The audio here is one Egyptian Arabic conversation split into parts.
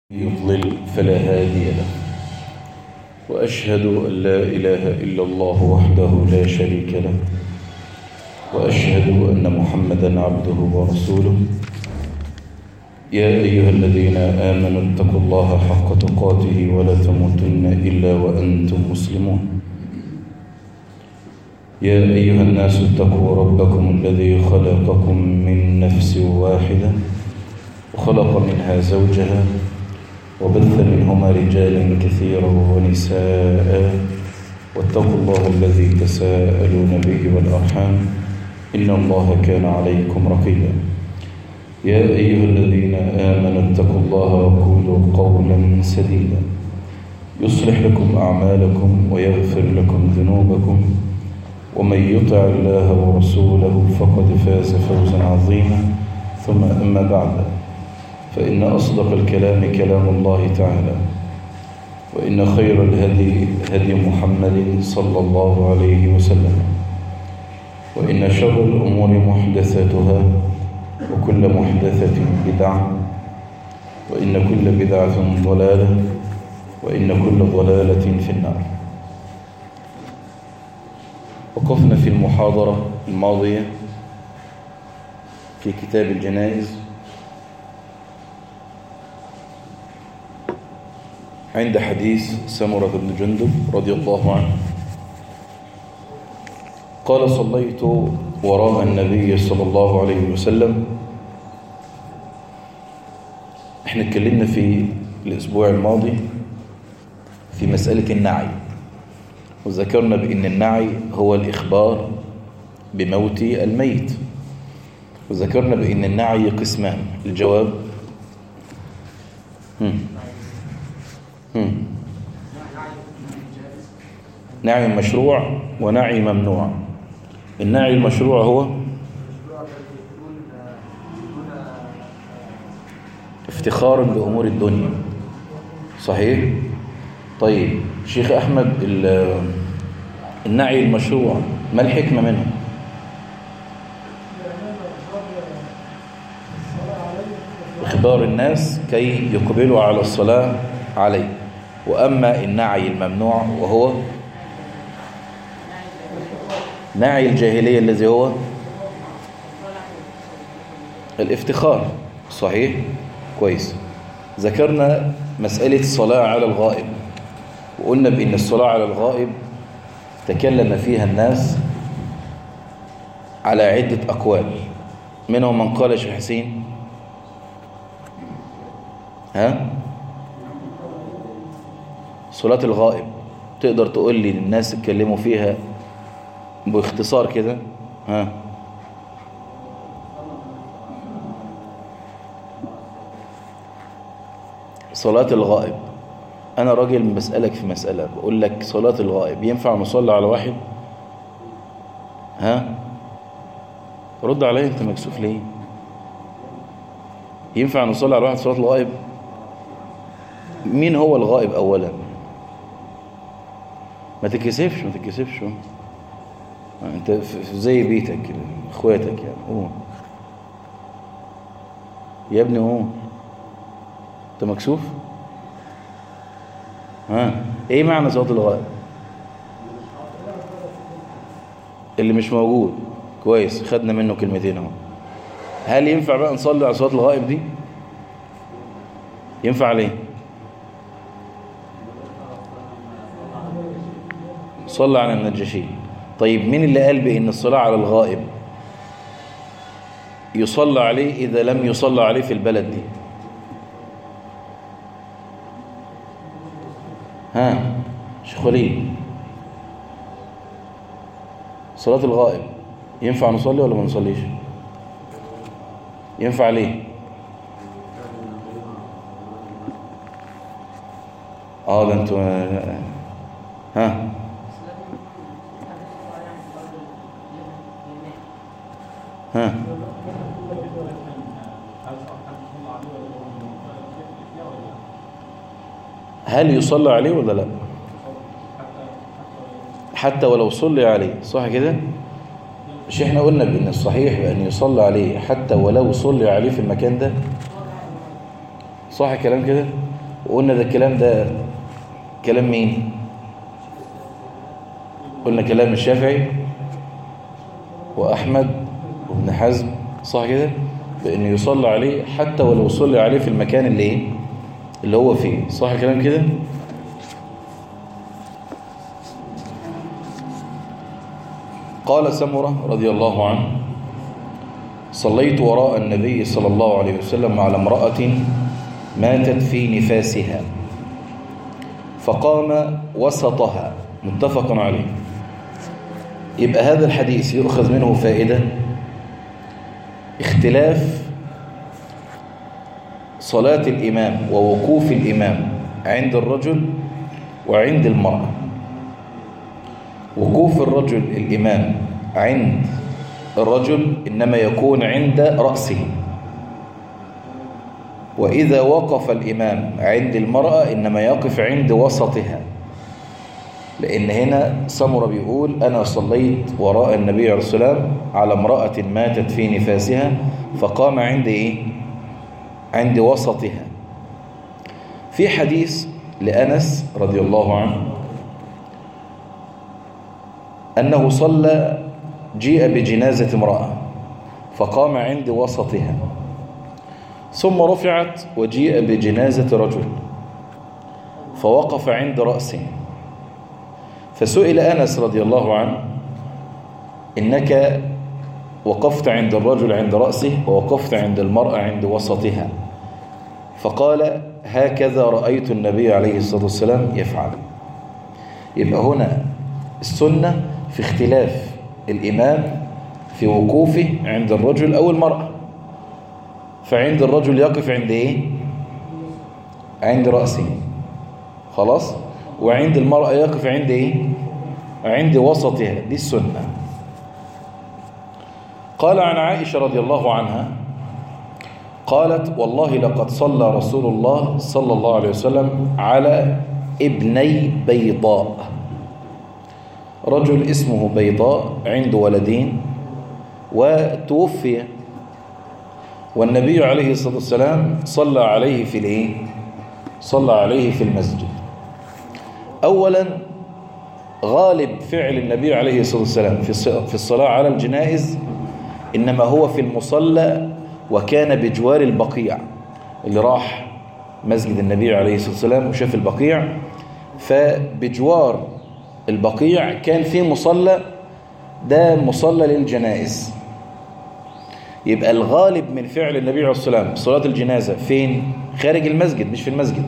يضلل فلا هادي له وأشهد أن لا إله إلا الله وحده لا شريك له وأشهد أن محمدا عبده ورسوله يا أيها الذين آمنوا اتقوا الله حق تقاته ولا تموتن إلا وأنتم مسلمون يا أيها الناس اتقوا ربكم الذي خلقكم من نفس واحدة وخلق منها زوجها وبث منهما رجالا كثيرا ونساء واتقوا الله الذي تساءلون به والأرحام إن الله كان عليكم رقيبا يا أيها الذين آمنوا اتقوا الله وقولوا قولا سديدا يصلح لكم أعمالكم ويغفر لكم ذنوبكم ومن يطع الله ورسوله فقد فاز فوزا عظيما ثم أما بعد فإن أصدق الكلام كلام الله تعالى وإن خير الهدي هدي محمد صلى الله عليه وسلم وإن شر الأمور محدثاتها وكل محدثة بدعة وإن كل بدعة ضلالة وإن كل ضلالة في النار وقفنا في المحاضرة الماضية في كتاب الجنائز عند حديث سمرة بن جندب رضي الله عنه قال صليت وراء النبي صلى الله عليه وسلم احنا اتكلمنا في الاسبوع الماضي في مسألة النعي وذكرنا بأن النعي هو الإخبار بموت الميت وذكرنا بأن النعي قسمان الجواب هم. هم. نعي مشروع ونعي ممنوع النعي المشروع هو افتخار بأمور الدنيا صحيح طيب شيخ أحمد النعي المشروع ما الحكمة منه إخبار الناس كي يقبلوا على الصلاة عليه وأما النعي الممنوع وهو نعي الجاهلية الذي هو الافتخار صحيح كويس ذكرنا مسألة الصلاة على الغائب وقلنا بأن الصلاة على الغائب تكلم فيها الناس على عدة أقوال منهم من قال شيخ حسين ها صلاة الغائب تقدر تقول لي الناس اتكلموا فيها باختصار كده ها صلاة الغائب أنا راجل بسألك في مسألة بقول لك صلاة الغائب ينفع نصلي على واحد ها رد عليا أنت مكسوف ليه ينفع نصلي على واحد صلاة الغائب مين هو الغائب أولا ما تكسفش ما تكسفش انت زي بيتك كده اخواتك يعني قوم يا ابني قوم انت مكسوف ها ايه معنى صلاه الغائب اللي مش موجود كويس خدنا منه كلمتين اهو هل ينفع بقى نصلي على صلاه الغائب دي ينفع ليه صلى على النجاشي طيب مين اللي قال بأن الصلاة على الغائب يصلى عليه إذا لم يصلى عليه في البلد دي ها شيخ وليد صلاة الغائب ينفع نصلي ولا ما نصليش ينفع ليه اه ده انتوا ها ها هل يصلى عليه ولا لا حتى ولو صلي عليه صح كده مش احنا قلنا بان الصحيح بان يصلى عليه حتى ولو صلي عليه في المكان ده صح الكلام كده وقلنا ده الكلام ده كلام مين قلنا كلام الشافعي وأحمد وابن حزم صح كده بأنه يصلى عليه حتى ولو صلى عليه في المكان اللي ايه اللي هو فيه صح الكلام كده قال سمرة رضي الله عنه صليت وراء النبي صلى الله عليه وسلم على امرأة ماتت في نفاسها فقام وسطها متفق عليه يبقى هذا الحديث يؤخذ منه فائدة اختلاف صلاة الإمام ووقوف الإمام عند الرجل وعند المرأة وقوف الرجل الإمام عند الرجل إنما يكون عند رأسه وإذا وقف الإمام عند المرأة إنما يقف عند وسطها لأن هنا سمر بيقول أنا صليت وراء النبي عليه الصلاة والسلام على امرأة ماتت في نفاسها فقام عند إيه؟ عند وسطها في حديث لأنس رضي الله عنه أنه صلى جيء بجنازة امرأة فقام عند وسطها ثم رفعت وجيء بجنازة رجل فوقف عند رأسه فسئل أنس رضي الله عنه إنك وقفت عند الرجل عند رأسه ووقفت عند المرأة عند وسطها فقال هكذا رأيت النبي عليه الصلاة والسلام يفعل يبقى هنا السنة في اختلاف الإمام في وقوفه عند الرجل أو المرأة فعند الرجل يقف عند إيه؟ عند رأسه خلاص وعند المرأة يقف عند إيه؟ عند وسطها دي السنة قال عن عائشة رضي الله عنها قالت والله لقد صلى رسول الله صلى الله عليه وسلم على ابني بيضاء رجل اسمه بيضاء عنده ولدين وتوفي والنبي عليه الصلاة والسلام صلى عليه في الايه صلى عليه في المسجد أولا غالب فعل النبي عليه الصلاة والسلام في الصلاة على الجنائز إنما هو في المصلى وكان بجوار البقيع اللي راح مسجد النبي عليه الصلاة والسلام وشاف البقيع فبجوار البقيع كان في مصلى ده مصلى للجنائز يبقى الغالب من فعل النبي عليه الصلاة والسلام صلاة الجنازة فين؟ خارج المسجد مش في المسجد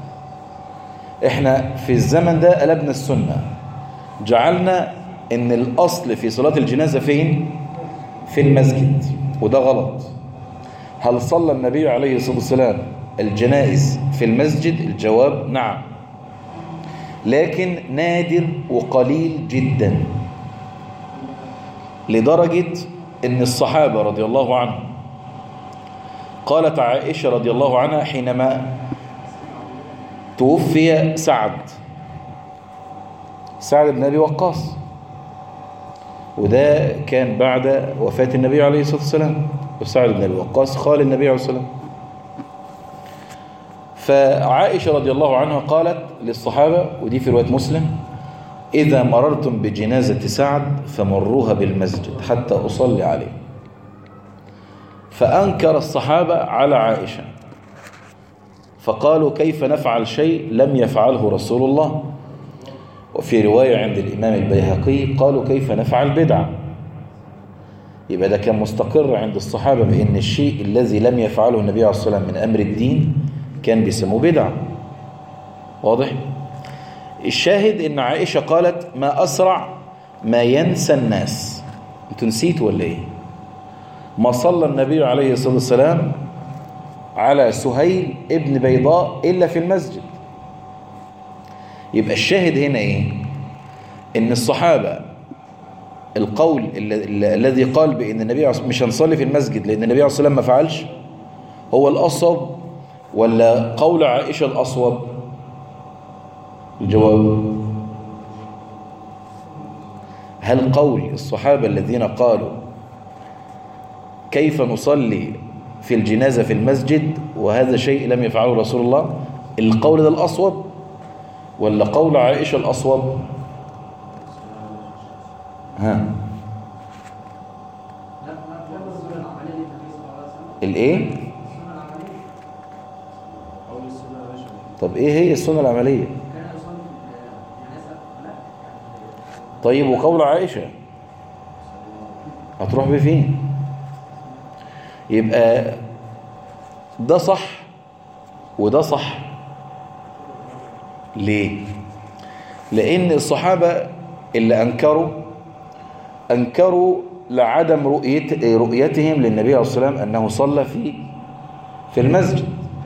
احنا في الزمن ده قلبنا السنة جعلنا ان الاصل في صلاة الجنازة فين؟ في المسجد وده غلط هل صلى النبي عليه الصلاة والسلام الجنائز في المسجد الجواب نعم لكن نادر وقليل جدا لدرجة ان الصحابة رضي الله عنهم قالت عائشة رضي الله عنها حينما توفي سعد سعد بن أبي وقاص وده كان بعد وفاة النبي عليه الصلاة والسلام وسعد بن أبي وقاص خال النبي عليه الصلاة والسلام فعائشة رضي الله عنها قالت للصحابة ودي في رواية مسلم إذا مررتم بجنازة سعد فمروها بالمسجد حتى أصلي عليه فأنكر الصحابة على عائشة فقالوا كيف نفعل شيء لم يفعله رسول الله وفي رواية عند الإمام البيهقي قالوا كيف نفعل بدعة يبقى ده كان مستقر عند الصحابة بأن الشيء الذي لم يفعله النبي عليه الصلاة والسلام من أمر الدين كان بيسموه بدعة واضح؟ الشاهد ان عائشة قالت ما أسرع ما ينسى الناس انتوا نسيتوا ولا ايه ما صلى النبي عليه الصلاة والسلام على سهيل ابن بيضاء إلا في المسجد يبقى الشاهد هنا ايه ان الصحابة القول الذي قال بان النبي مش هنصلي في المسجد لان النبي عليه الصلاة والسلام ما فعلش هو الأصوب ولا قول عائشة الأصوب الجواب هل قول الصحابة الذين قالوا كيف نصلي في الجنازة في المسجد وهذا شيء لم يفعله رسول الله القول ده الأصوب ولا قول عائشة الأصوب ها الايه طب ايه هي السنة العملية طيب وقول عائشة هتروح بفين يبقى ده صح وده صح ليه لان الصحابة اللي انكروا انكروا لعدم رؤيت رؤيتهم للنبي عليه الصلاة والسلام انه صلى في في المسجد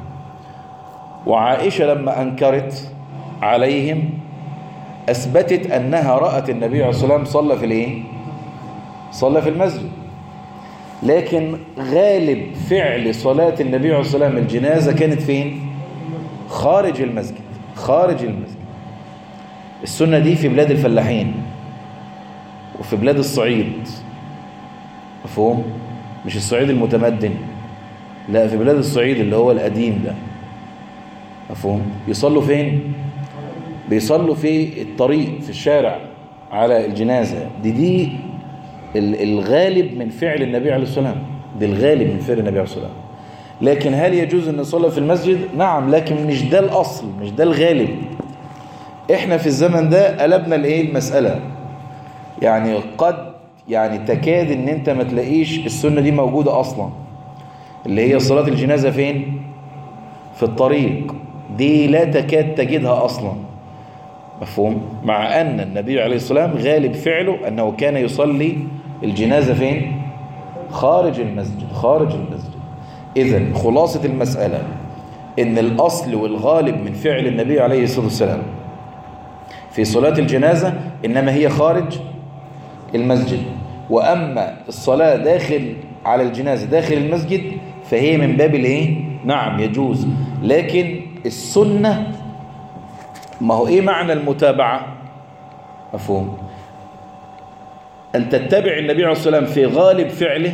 وعائشة لما انكرت عليهم اثبتت انها رأت النبي عليه الصلاة والسلام صلى في الايه صلى في المسجد لكن غالب فعل صلاة النبي عليه الصلاة والسلام الجنازة كانت فين خارج المسجد خارج المسجد السنة دي في بلاد الفلاحين وفي بلاد الصعيد مفهوم مش الصعيد المتمدن لا في بلاد الصعيد اللي هو القديم ده مفهوم يصلوا فين بيصلوا في الطريق في الشارع على الجنازة دي دي الغالب من فعل النبي عليه الصلاة والسلام دي الغالب من فعل النبي عليه الصلاة والسلام لكن هل يجوز ان نصلي في المسجد نعم لكن مش ده الاصل مش ده الغالب احنا في الزمن ده قلبنا الايه المسألة يعني قد يعني تكاد ان انت ما تلاقيش السنة دي موجودة اصلا اللي هي صلاة الجنازة فين في الطريق دي لا تكاد تجدها اصلا مفهوم مع ان النبي عليه الصلاة والسلام غالب فعله انه كان يصلي الجنازة فين خارج المسجد خارج المسجد اذا خلاصة المسألة ان الاصل والغالب من فعل النبي عليه الصلاة والسلام في صلاة الجنازة انما هي خارج المسجد واما الصلاة داخل على الجنازة داخل المسجد فهي من باب الايه نعم يجوز لكن السنة ما هو ايه معنى المتابعة مفهوم أن تتبع النبي عليه الصلاة والسلام في غالب فعله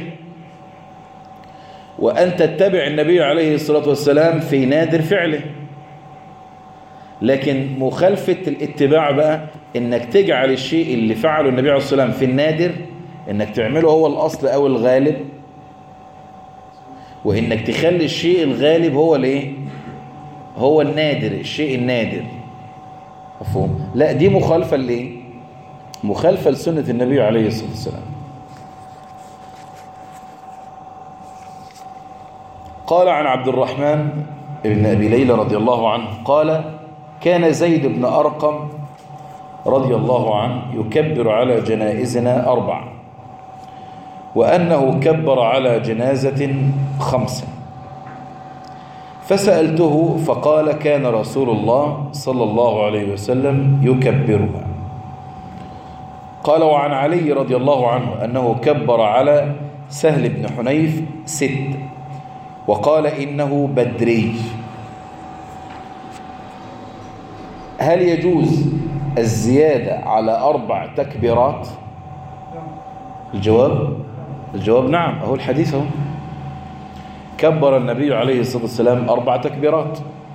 وأن تتبع النبي عليه الصلاة والسلام في نادر فعله لكن مخالفة الاتباع بقى انك تجعل الشيء اللي فعله النبي عليه الصلاة والسلام في النادر انك تعمله هو الأصل أو الغالب وانك تخلي الشيء الغالب هو الايه هو النادر الشيء النادر مفهوم لا دي مخالفة لايه مخالفة لسنة النبي عليه الصلاة والسلام قال عن عبد الرحمن بن أبي ليلى رضي الله عنه قال كان زيد بن أرقم رضي الله عنه يكبر على جنائزنا أربع وأنه كبر على جنازة خمسة فسألته فقال كان رسول الله صلى الله عليه وسلم يكبرها قال وعن علي رضي الله عنه أنه كبر على سهل بن حنيف ست وقال إنه بدري هل يجوز الزيادة على أربع تكبيرات الجواب الجواب نعم أهو الحديث أهو كبر النبي عليه الصلاة والسلام أربع تكبيرات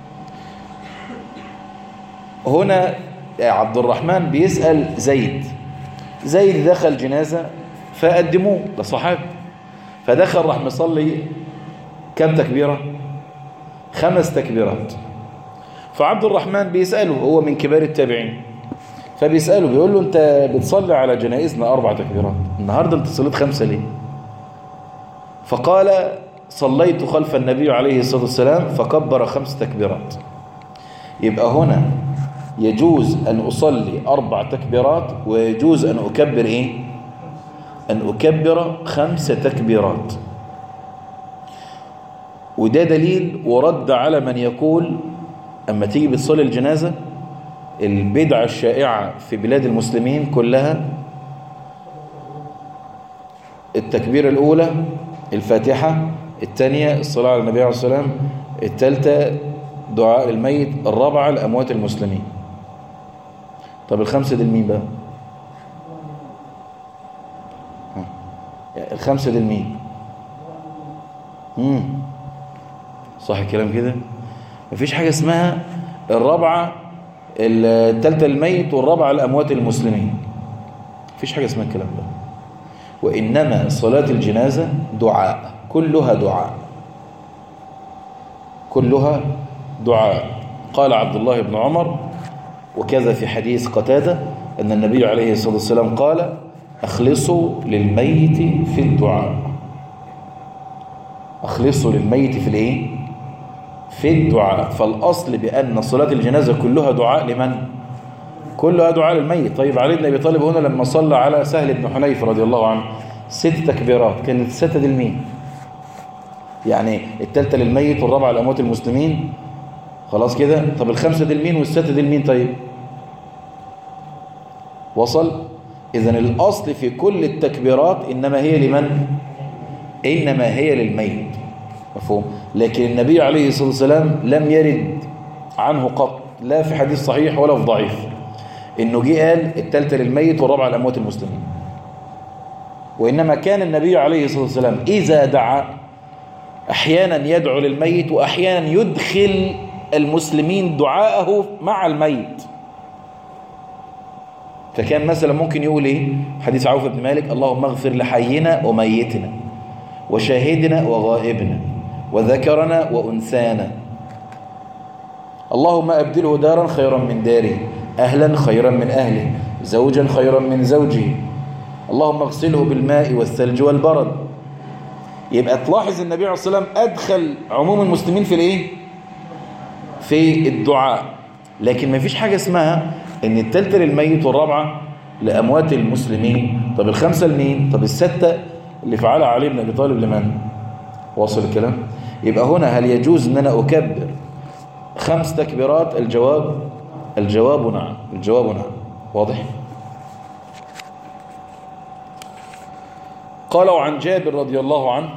هنا عبد الرحمن بيسأل زيد زيد دخل جنازة فقدموه ده صحابي فدخل راح مصلي كم تكبيرة خمس تكبيرات فعبد الرحمن بيسأله هو من كبار التابعين فبيسأله بيقول له انت بتصلي على جنائزنا أربع تكبيرات النهاردة انت صليت خمسة ليه فقال صليت خلف النبي عليه الصلاة والسلام فكبر خمس تكبيرات يبقى هنا يجوز أن أصلي أربع تكبيرات ويجوز أن أكبر إيه أن أكبر خمس تكبيرات وده دليل ورد على من يقول أما تيجي بتصلي الجنازة البدعة الشائعة في بلاد المسلمين كلها التكبيرة الأولى الفاتحة الثانية الصلاة على النبي عليه الصلاة والسلام الثالثة دعاء الميت الرابعة لأموات المسلمين طب الخمسة دي لمين بقى الخمسة دي لمين امم صح الكلام كده مفيش حاجة اسمها الرابعة التالتة الميت والرابعة الأموات المسلمين مفيش حاجة اسمها الكلام ده وإنما صلاة الجنازة دعاء كلها دعاء كلها دعاء قال عبد الله بن عمر وكذا في حديث قتادة أن النبي عليه الصلاة والسلام قال أخلصوا للميت في الدعاء أخلصوا للميت في الإيه؟ في الدعاء فالأصل بأن صلاة الجنازة كلها دعاء لمن؟ كلها دعاء للميت طيب علي بن أبي طالب هنا لما صلى على سهل بن حنيف رضي الله عنه ست تكبيرات كانت ستة للمين؟ يعني التالتة للميت والرابعة لأموات المسلمين خلاص كده طب الخمسة دي لمين والستة دي لمين طيب وصل إذا الأصل في كل التكبيرات إنما هي لمن إنما هي للميت مفهوم لكن النبي عليه الصلاة والسلام لم يرد عنه قط لا في حديث صحيح ولا في ضعيف إنه جه قال التالتة للميت والرابعة لأموات المسلمين وإنما كان النبي عليه الصلاة والسلام إذا دعا أحيانا يدعو للميت وأحيانا يدخل المسلمين دعاءه مع الميت فكان مثلا ممكن يقول ايه حديث عوف بن مالك اللهم اغفر لحينا وميتنا وشاهدنا وغائبنا وذكرنا وأنثانا اللهم أبدله دارا خيرا من داره أهلا خيرا من أهله زوجا خيرا من زوجه اللهم اغسله بالماء والثلج والبرد يبقى تلاحظ النبي عليه الصلاة والسلام أدخل عموم المسلمين في الايه في الدعاء لكن ما فيش حاجة اسمها ان التالتة للميت والرابعة لأموات المسلمين طب الخمسة لمين طب الستة اللي فعلها علي بن أبي طالب لمن واصل الكلام يبقى هنا هل يجوز ان انا اكبر خمس تكبيرات الجواب الجواب نعم الجواب نعم واضح قالوا عن جابر رضي الله عنه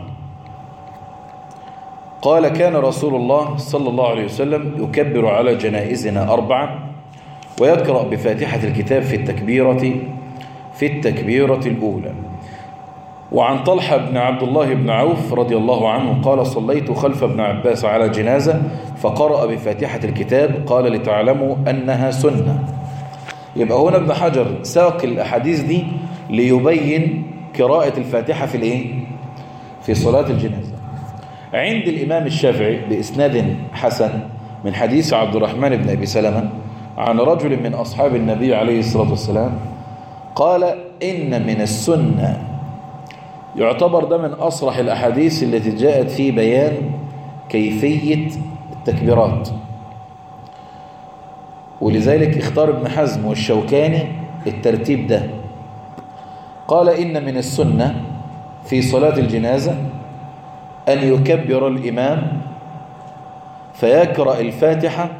قال كان رسول الله صلى الله عليه وسلم يكبر على جنائزنا أربعا ويقرأ بفاتحة الكتاب في التكبيرة في التكبيرة الأولى وعن طلحة بن عبد الله بن عوف رضي الله عنه قال صليت خلف ابن عباس على جنازة فقرأ بفاتحة الكتاب قال لتعلموا أنها سنة يبقى هنا ابن حجر ساق الأحاديث دي ليبين قراءة الفاتحة في الايه في صلاة الجنازة عند الإمام الشافعي بإسناد حسن من حديث عبد الرحمن بن أبي سلمة عن رجل من أصحاب النبي عليه الصلاة والسلام قال إن من السنة يعتبر ده من أصرح الأحاديث التي جاءت في بيان كيفية التكبيرات ولذلك اختار ابن حزم والشوكاني الترتيب ده قال إن من السنة في صلاة الجنازة أن يكبر الإمام فيقرأ الفاتحة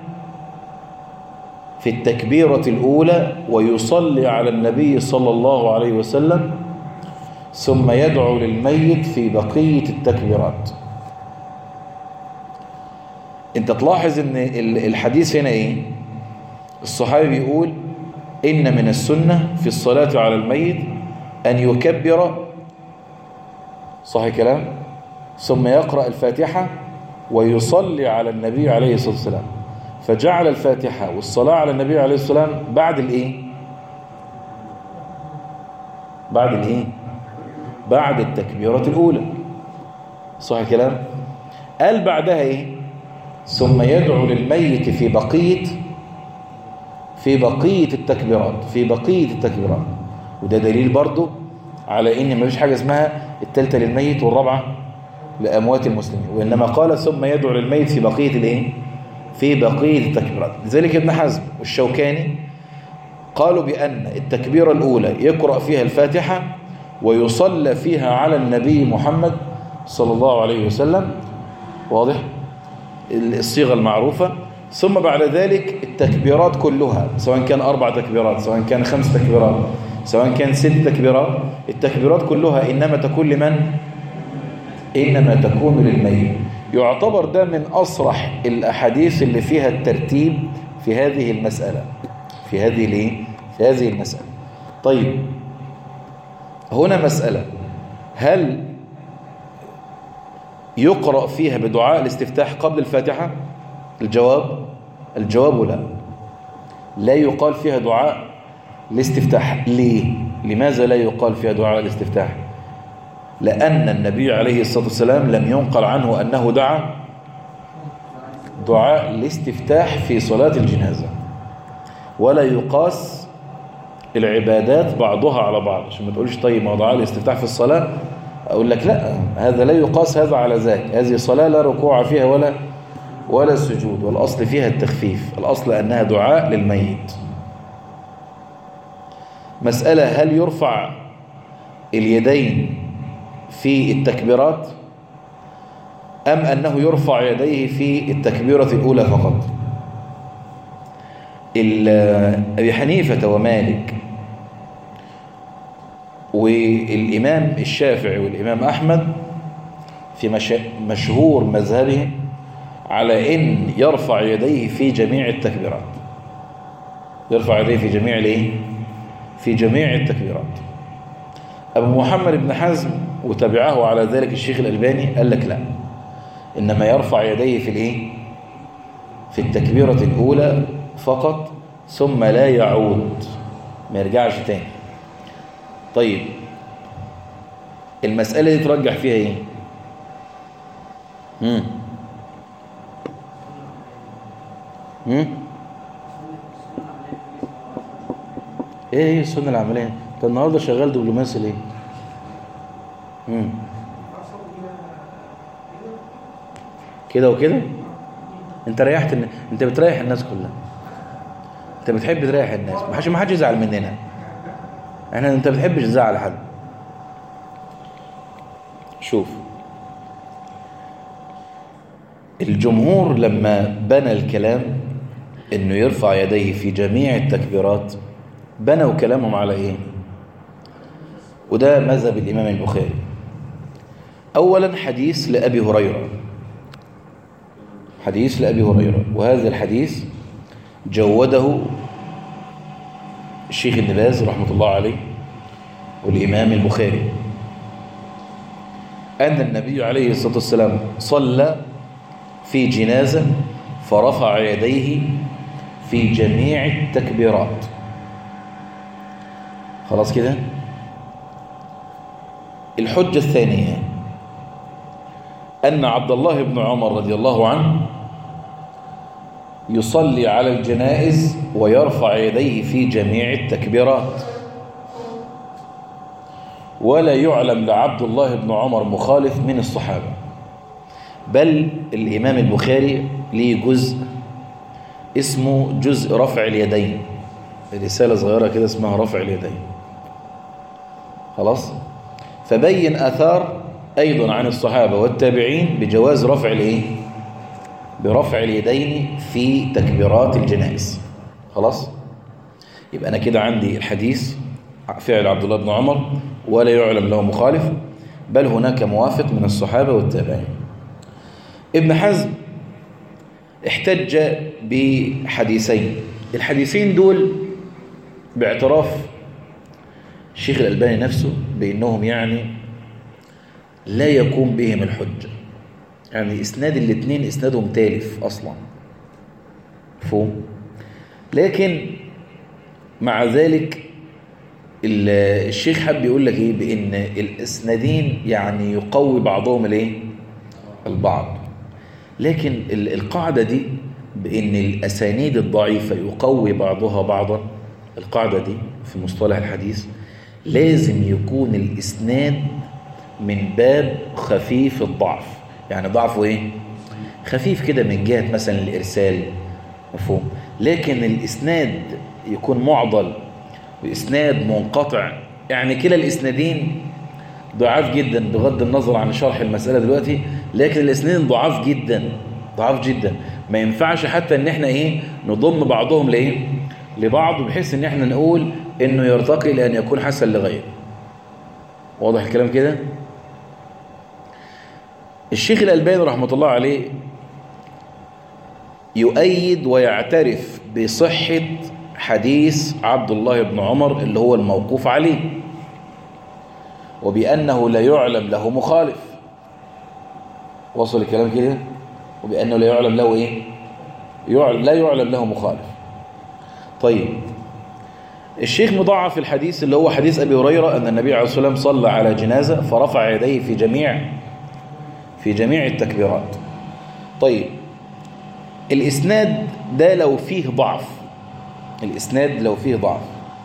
في التكبيرة الأولى ويصلي على النبي صلى الله عليه وسلم ثم يدعو للميت في بقية التكبيرات انت تلاحظ ان الحديث هنا ايه الصحابي بيقول ان من السنة في الصلاة على الميت ان يكبر صح كلام ثم يقرأ الفاتحة ويصلي على النبي عليه الصلاة والسلام فجعل الفاتحة والصلاة على النبي عليه الصلاة والسلام بعد الايه بعد الايه بعد التكبيرة الأولى صح الكلام قال بعدها ايه ثم يدعو للميت في بقية في بقية التكبيرات في بقية التكبيرات وده دليل برضو على ان مفيش حاجة اسمها التالتة للميت والرابعة لأموات المسلمين وإنما قال ثم يدعو للميت في بقية الايه في بقية التكبيرات لذلك ابن حزم والشوكاني قالوا بأن التكبيرة الأولى يقرأ فيها الفاتحة ويصلى فيها على النبي محمد صلى الله عليه وسلم واضح الصيغة المعروفة ثم بعد ذلك التكبيرات كلها سواء كان أربع تكبيرات سواء كان خمس تكبيرات سواء كان ست تكبيرات التكبيرات كلها إنما تكون لمن؟ إنما تكون للميت يعتبر ده من أصرح الأحاديث اللي فيها الترتيب في هذه المسألة في هذه الايه؟ في هذه المسألة طيب هنا مسألة هل يقرأ فيها بدعاء الاستفتاح قبل الفاتحة الجواب الجواب لا لا يقال فيها دعاء الاستفتاح ليه لماذا لا يقال فيها دعاء الاستفتاح لأن النبي عليه الصلاة والسلام لم ينقل عنه أنه دعا دعاء الاستفتاح في صلاة الجنازة ولا يقاس العبادات بعضها على بعض عشان ما تقولش طيب ما دعاء الاستفتاح في الصلاة أقول لك لا هذا لا يقاس هذا على ذاك هذه صلاة لا ركوع فيها ولا ولا سجود والأصل فيها التخفيف الأصل أنها دعاء للميت مسألة هل يرفع اليدين في التكبيرات أم أنه يرفع يديه في التكبيرة الأولى فقط أبي حنيفة ومالك والإمام الشافعي والإمام أحمد في مشهور مذهبهم على إن يرفع يديه في جميع التكبيرات يرفع يديه في جميع الايه في جميع التكبيرات أبو محمد بن حزم وتبعه على ذلك الشيخ الألباني قال لك لا إنما يرفع يديه في الايه في التكبيرة الأولى فقط ثم لا يعود ما يرجعش تاني طيب المسألة دي ترجح فيها ايه مم. مم. ايه هي السنة العملية انت النهاردة شغال دبلوماسي ليه مم. كده وكده انت ريحت الن... انت بتريح الناس كلها انت بتحب تريح الناس ما حدش ما حدش يزعل مننا احنا انت بتحبش تزعل حد شوف الجمهور لما بنى الكلام انه يرفع يديه في جميع التكبيرات بنوا كلامهم على ايه وده مذهب الامام البخاري اولا حديث لابي هريره حديث لابي هريره وهذا الحديث جوده الشيخ ابن باز رحمه الله عليه والامام البخاري ان النبي عليه الصلاه والسلام صلى في جنازه فرفع يديه في جميع التكبيرات خلاص كده الحجة الثانية أن عبد الله بن عمر رضي الله عنه يصلي على الجنائز ويرفع يديه في جميع التكبيرات ولا يعلم لعبد الله بن عمر مخالف من الصحابة بل الإمام البخاري ليه جزء اسمه جزء رفع اليدين رسالة صغيرة كده اسمها رفع اليدين خلاص فبين أثار أيضا عن الصحابة والتابعين بجواز رفع الايه برفع اليدين في تكبيرات الجنائز خلاص يبقى أنا كده عندي الحديث فعل عبد الله بن عمر ولا يعلم له مخالف بل هناك موافق من الصحابة والتابعين ابن حزم احتج بحديثين الحديثين دول باعتراف الشيخ الألباني نفسه بأنهم يعني لا يقوم بهم الحجة يعني إسناد الاثنين إسنادهم تالف أصلا فهم لكن مع ذلك الشيخ حب يقول لك ايه بان الاسنادين يعني يقوي بعضهم الايه البعض لكن القاعدة دي بان الاسانيد الضعيفة يقوي بعضها بعضا القاعدة دي في مصطلح الحديث لازم يكون الاسناد من باب خفيف الضعف يعني ضعفه ايه خفيف كده من جهة مثلا الارسال مفهوم لكن الاسناد يكون معضل بإسناد منقطع يعني كلا الإسنادين ضعاف جدا بغض النظر عن شرح المسألة دلوقتي لكن الإسنادين ضعاف جدا ضعاف جدا ما ينفعش حتى ان احنا ايه نضم بعضهم لايه لبعض بحيث ان احنا نقول انه يرتقي لان يكون حسن لغيره واضح الكلام كده الشيخ الألباني رحمة الله عليه يؤيد ويعترف بصحة حديث عبد الله بن عمر اللي هو الموقوف عليه وبأنه لا يعلم له مخالف وصل الكلام كده وبأنه لا يعلم له إيه يعلم لا يعلم له مخالف طيب الشيخ مضاعف في الحديث اللي هو حديث أبي هريرة أن النبي عليه الصلاة والسلام صلى على جنازة فرفع يديه في جميع في جميع التكبيرات طيب الإسناد ده لو فيه ضعف الإسناد لو فيه ضعف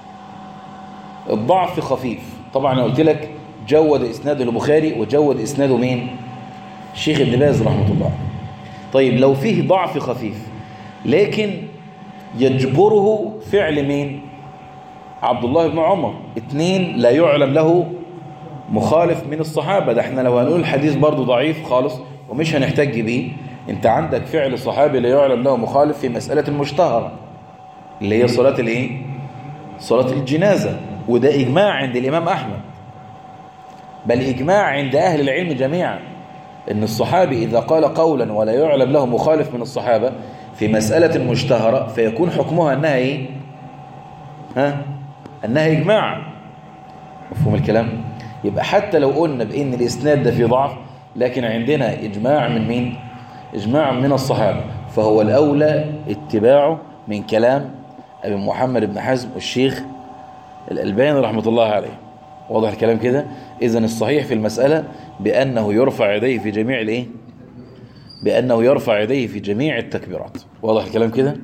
الضعف خفيف طبعا أنا قلت لك جود إسناده البخاري وجود إسناده مين الشيخ ابن باز رحمة الله طيب لو فيه ضعف خفيف لكن يجبره فعل مين عبد الله بن عمر اتنين لا يعلم له مخالف من الصحابة ده احنا لو هنقول الحديث برضو ضعيف خالص ومش هنحتج بيه انت عندك فعل صحابي لا يعلم له مخالف في مسألة المشتهرة اللي هي صلاة الايه صلاة الجنازة وده اجماع عند الامام احمد بل اجماع عند اهل العلم جميعا ان الصحابي اذا قال قولا ولا يعلم له مخالف من الصحابة في مسألة مشتهرة فيكون حكمها انها ايه ها انها اجماع مفهوم الكلام يبقى حتى لو قلنا بان الاسناد ده فيه ضعف لكن عندنا اجماع من مين اجماع من الصحابة فهو الاولى اتباعه من كلام ابي محمد بن حزم والشيخ الالباني رحمة الله عليه واضح الكلام كده اذا الصحيح في المسألة بانه يرفع يديه في جميع الايه بانه يرفع يديه في جميع التكبيرات واضح الكلام كده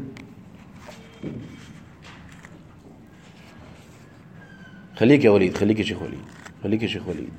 خليك يا وليد خليك يا شيخ وليد خليك يا شيخ وليد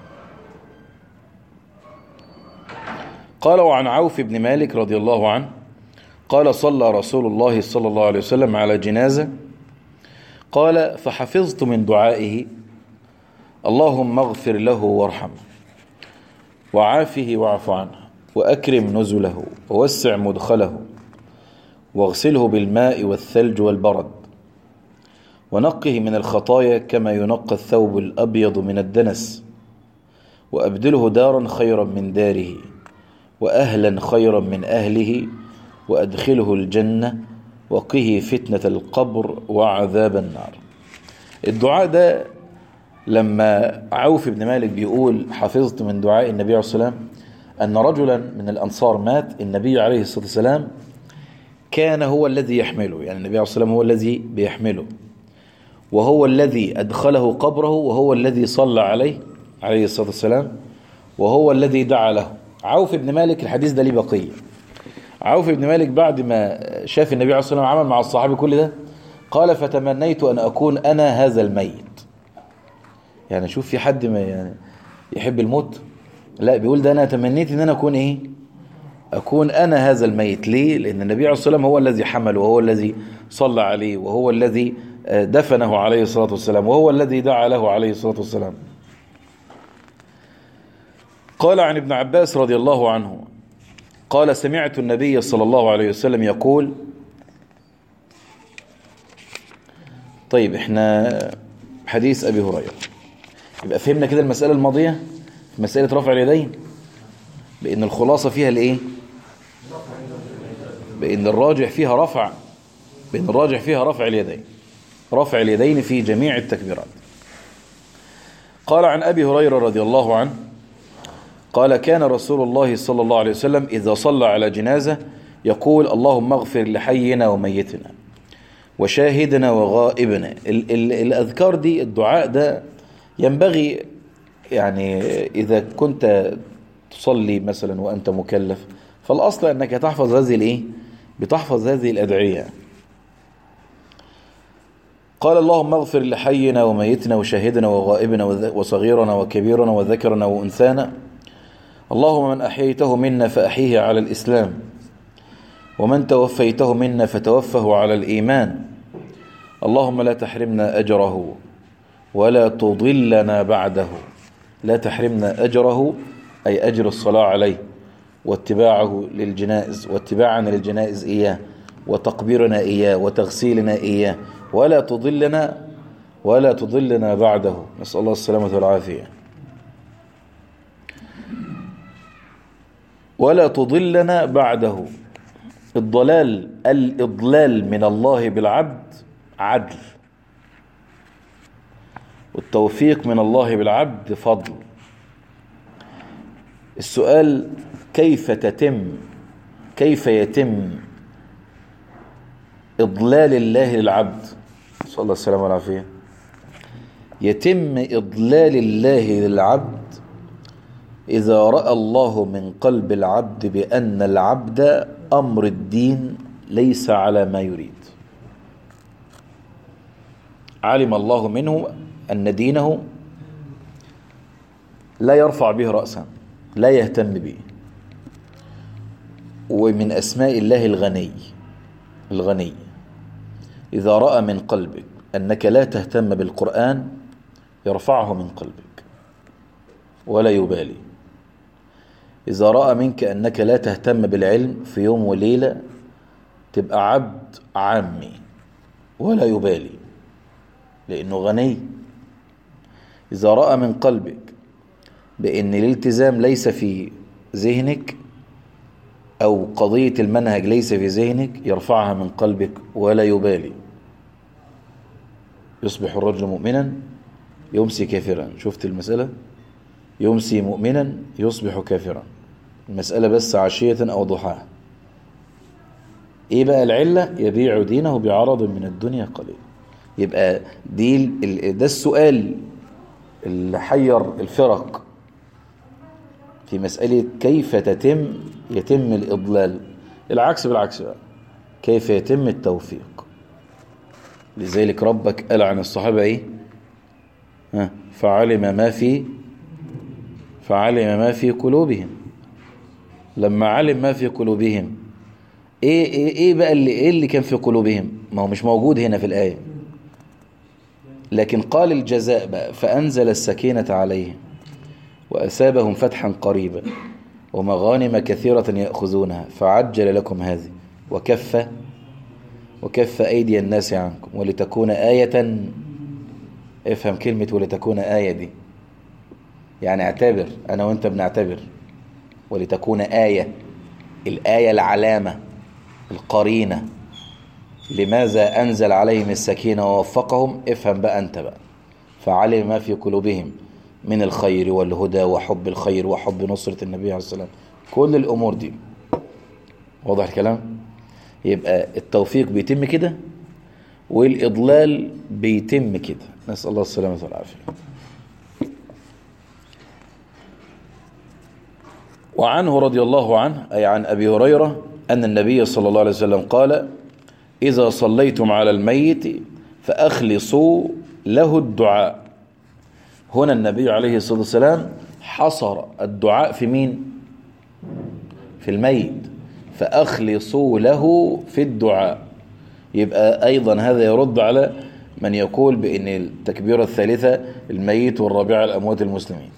قال وعن عوف بن مالك رضي الله عنه قال صلى رسول الله صلى الله عليه وسلم على جنازة قال فحفظت من دعائه اللهم اغفر له وارحمه وعافه واعف عنه وأكرم نزله ووسع مدخله واغسله بالماء والثلج والبرد ونقه من الخطايا كما ينقى الثوب الأبيض من الدنس وأبدله دارا خيرا من داره وأهلا خيرا من أهله وأدخله الجنة وقه فتنة القبر وعذاب النار الدعاء ده لما عوف بن مالك بيقول حفظت من دعاء النبي عليه الصلاة والسلام أن رجلا من الأنصار مات النبي عليه الصلاة والسلام كان هو الذي يحمله يعني النبي عليه الصلاة والسلام هو الذي بيحمله وهو الذي أدخله قبره وهو الذي صلى عليه عليه الصلاة والسلام وهو الذي دعا له عوف بن مالك الحديث ده ليه بقية عوف بن مالك بعد ما شاف النبي عليه الصلاة والسلام عمل مع الصحابي كل ده قال فتمنيت أن أكون أنا هذا الميت يعني شوف في حد ما يعني يحب الموت لا بيقول ده أنا تمنيت أن أنا أكون إيه أكون أنا هذا الميت ليه لأن النبي عليه الصلاة والسلام هو الذي حمله وهو الذي صلى عليه وهو الذي دفنه عليه الصلاة والسلام وهو الذي دعا له عليه الصلاة والسلام قال عن ابن عباس رضي الله عنه قال سمعت النبي صلى الله عليه وسلم يقول طيب احنا حديث أبي هريرة يبقى فهمنا كده المسألة الماضية مسألة رفع اليدين بأن الخلاصة فيها الايه بأن الراجح فيها رفع بأن الراجح فيها رفع اليدين رفع اليدين في جميع التكبيرات قال عن أبي هريرة رضي الله عنه قال كان رسول الله صلى الله عليه وسلم إذا صلى على جنازة يقول اللهم اغفر لحينا وميتنا وشاهدنا وغائبنا ال ال الأذكار دي الدعاء ده ينبغي يعني إذا كنت تصلي مثلا وأنت مكلف فالأصل أنك تحفظ هذه الإيه بتحفظ هذه الأدعية قال اللهم اغفر لحينا وميتنا وشاهدنا وغائبنا وصغيرنا وكبيرنا وذكرنا وأنثانا اللهم من أحييته منا فأحيه على الإسلام ومن توفيته منا فتوفه على الإيمان اللهم لا تحرمنا أجره ولا تضلنا بعده لا تحرمنا أجره أي أجر الصلاة عليه واتباعه للجنائز واتباعنا للجنائز إياه وتقبيرنا إياه وتغسيلنا إياه ولا تضلنا ولا تضلنا بعده نسأل الله السلامة والعافية ولا تضلنا بعده الضلال الإضلال من الله بالعبد عدل والتوفيق من الله بالعبد فضل السؤال كيف تتم كيف يتم إضلال الله للعبد صلى الله السلام والعافية يتم إضلال الله للعبد إذا رأى الله من قلب العبد بأن العبد أمر الدين ليس على ما يريد علم الله منه أن دينه لا يرفع به رأسا لا يهتم به ومن أسماء الله الغني الغني إذا رأى من قلبك أنك لا تهتم بالقرآن يرفعه من قلبك ولا يبالي إذا رأى منك أنك لا تهتم بالعلم في يوم وليلة تبقى عبد عامي ولا يبالي لأنه غني إذا رأى من قلبك بأن الالتزام ليس في ذهنك أو قضية المنهج ليس في ذهنك يرفعها من قلبك ولا يبالي يصبح الرجل مؤمنا يمسي كافرا شفت المسألة يمسي مؤمنا يصبح كافرا المسألة بس عشية أو ضحاها إيه بقى العلة يبيع دينه بعرض من الدنيا قليل يبقى دي ده السؤال اللي حير الفرق في مسألة كيف تتم يتم الإضلال العكس بالعكس بقى كيف يتم التوفيق لذلك ربك قال عن الصحابة إيه ها فعلم ما في فعلم ما في قلوبهم لما علم ما في قلوبهم ايه ايه ايه بقى اللي ايه اللي كان في قلوبهم ما هو مش موجود هنا في الايه لكن قال الجزاء بقى فانزل السكينه عليهم واثابهم فتحا قريبا ومغانم كثيره ياخذونها فعجل لكم هذه وكف وكف ايدي الناس عنكم ولتكون ايه افهم كلمه ولتكون ايه دي يعني اعتبر انا وانت بنعتبر ولتكون ايه الايه العلامه القرينة لماذا أنزل عليهم السكينة ووفقهم افهم بقى أنت بقى فعلم ما في قلوبهم من الخير والهدى وحب الخير وحب نصرة النبي عليه الصلاة والسلام كل الأمور دي واضح الكلام يبقى التوفيق بيتم كده والإضلال بيتم كده نسأل الله السلامة والعافية وعنه رضي الله عنه أي عن أبي هريرة أن النبي صلى الله عليه وسلم قال إذا صليتم على الميت فأخلصوا له الدعاء هنا النبي عليه الصلاة والسلام حصر الدعاء في مين في الميت فأخلصوا له في الدعاء يبقى أيضا هذا يرد على من يقول بأن التكبيرة الثالثة الميت والرابعة الأموات المسلمين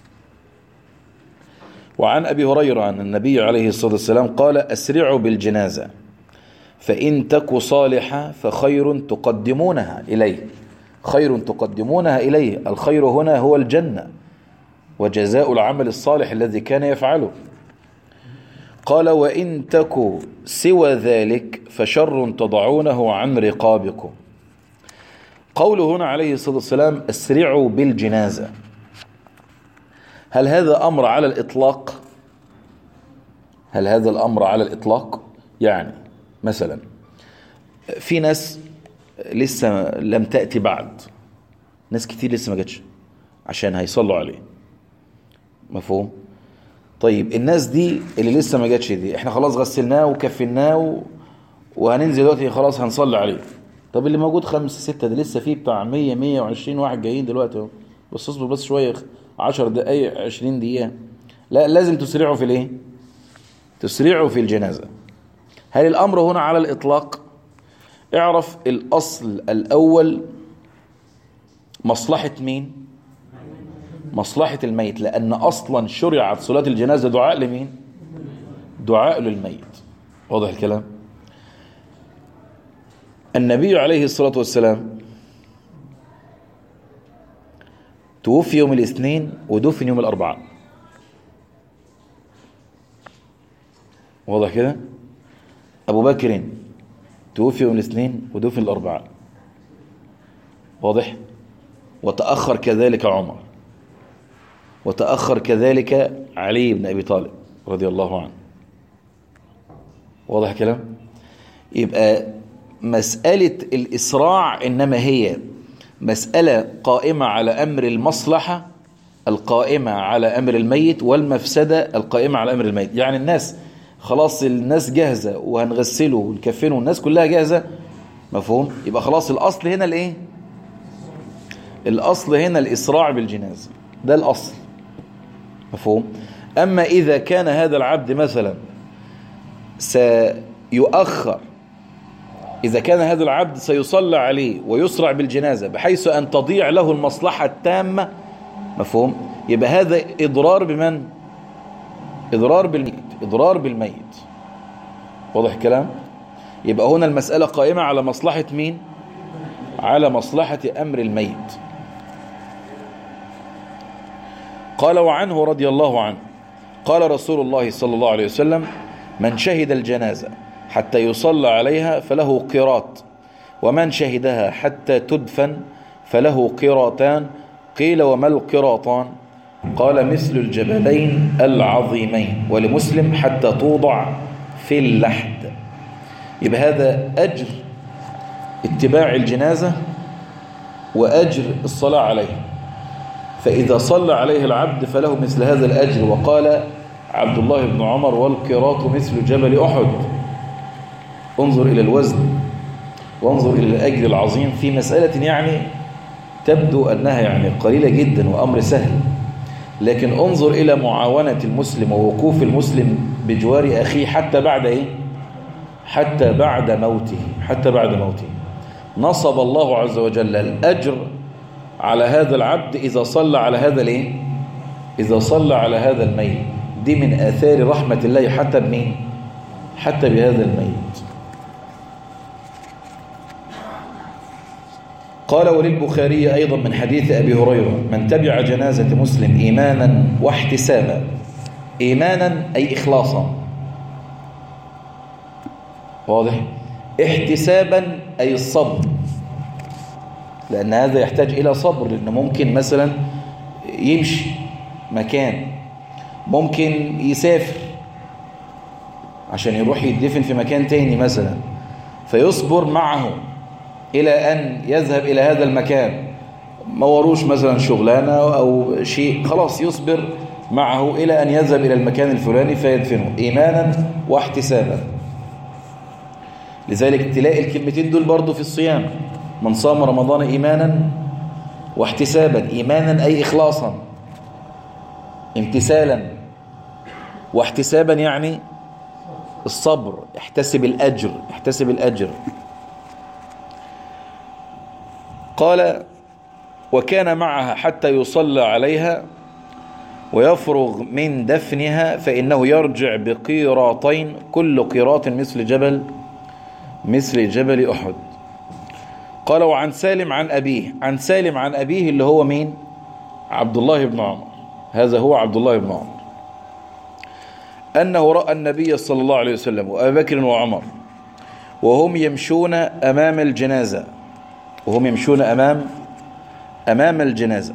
وعن أبي هريرة عن النبي عليه الصلاة والسلام قال أسرعوا بالجنازة فإن تك صالحة فخير تقدمونها إليه خير تقدمونها إليه الخير هنا هو الجنة وجزاء العمل الصالح الذي كان يفعله قال وإن تك سوى ذلك فشر تضعونه عن رقابكم قوله هنا عليه الصلاة والسلام أسرعوا بالجنازة هل هذا أمر على الإطلاق هل هذا الأمر على الإطلاق يعني مثلا في ناس لسه لم تأتي بعد ناس كتير لسه ما جاتش عشان هيصلوا عليه مفهوم طيب الناس دي اللي لسه ما جاتش دي احنا خلاص غسلناه وكفناه و... وهننزل دلوقتي خلاص هنصلي عليه طب اللي موجود خمسة ستة ده لسه فيه بتاع 100 120 واحد جايين دلوقتي اهو بس اصبر بس شويه 10 دقايق 20 دقيقة لا لازم تسرعوا في الايه تسرعوا في الجنازة هل الأمر هنا على الإطلاق اعرف الأصل الأول مصلحة مين مصلحة الميت لأن أصلا شرعت صلاة الجنازة دعاء لمين دعاء للميت واضح الكلام النبي عليه الصلاة والسلام توفي يوم الاثنين ودفن يوم الأربعاء واضح كده أبو بكر توفي يوم الاثنين ودفن الأربعاء واضح وتأخر كذلك عمر وتأخر كذلك علي بن أبي طالب رضي الله عنه واضح كلام يبقى مسألة الإسراع إنما هي مسألة قائمة على أمر المصلحة القائمة على أمر الميت والمفسدة القائمة على أمر الميت يعني الناس خلاص الناس جاهزة وهنغسله ونكفنه والناس كلها جاهزة مفهوم يبقى خلاص الأصل هنا الإيه الأصل هنا الإسراع بالجنازة ده الأصل مفهوم أما إذا كان هذا العبد مثلا سيؤخر إذا كان هذا العبد سيصلى عليه ويسرع بالجنازة بحيث أن تضيع له المصلحة التامة مفهوم يبقى هذا إضرار بمن إضرار بالميت إضرار بالميت واضح الكلام يبقى هنا المسألة قائمة على مصلحة مين على مصلحة أمر الميت قال وعنه رضي الله عنه قال رسول الله صلى الله عليه وسلم من شهد الجنازة حتى يصلى عليها فله قيراط ومن شهدها حتى تدفن فله قيراطان قيل وما القراطان قال مثل الجبلين العظيمين ولمسلم حتى توضع في اللحد يبقى هذا أجر اتباع الجنازة وأجر الصلاة عليه فإذا صلى عليه العبد فله مثل هذا الأجر وقال عبد الله بن عمر والقراط مثل جبل أحد انظر إلى الوزن وانظر إلى الأجر العظيم في مسألة يعني تبدو أنها يعني قليلة جدا وأمر سهل لكن انظر إلى معاونة المسلم ووقوف المسلم بجوار أخيه حتى بعد إيه؟ حتى بعد موته حتى بعد موته نصب الله عز وجل الأجر على هذا العبد إذا صلى على هذا الإيه؟ إذا صلى على هذا الميت دي من آثار رحمة الله حتى بمين حتى بهذا الميت قال وللبخاري أيضا من حديث أبي هريرة من تبع جنازة مسلم إيمانا واحتسابا إيمانا أي إخلاصا واضح احتسابا أي الصبر لأن هذا يحتاج إلى صبر لأنه ممكن مثلا يمشي مكان ممكن يسافر عشان يروح يدفن في مكان تاني مثلا فيصبر معه إلى أن يذهب إلى هذا المكان ما وروش مثلا شغلانة أو شيء خلاص يصبر معه إلى أن يذهب إلى المكان الفلاني فيدفنه إيمانا واحتسابا لذلك تلاقي الكلمتين دول برضو في الصيام من صام رمضان إيمانا واحتسابا إيمانا أي إخلاصا امتثالا واحتسابا يعني الصبر يحتسب الأجر يحتسب الأجر قال وكان معها حتى يصلى عليها ويفرغ من دفنها فإنه يرجع بقيراطين كل قيراط مثل جبل مثل جبل أحد قال وعن سالم عن أبيه عن سالم عن أبيه اللي هو مين عبد الله بن عمر هذا هو عبد الله بن عمر أنه رأى النبي صلى الله عليه وسلم وأبي بكر وعمر وهم يمشون أمام الجنازة وهم يمشون أمام أمام الجنازة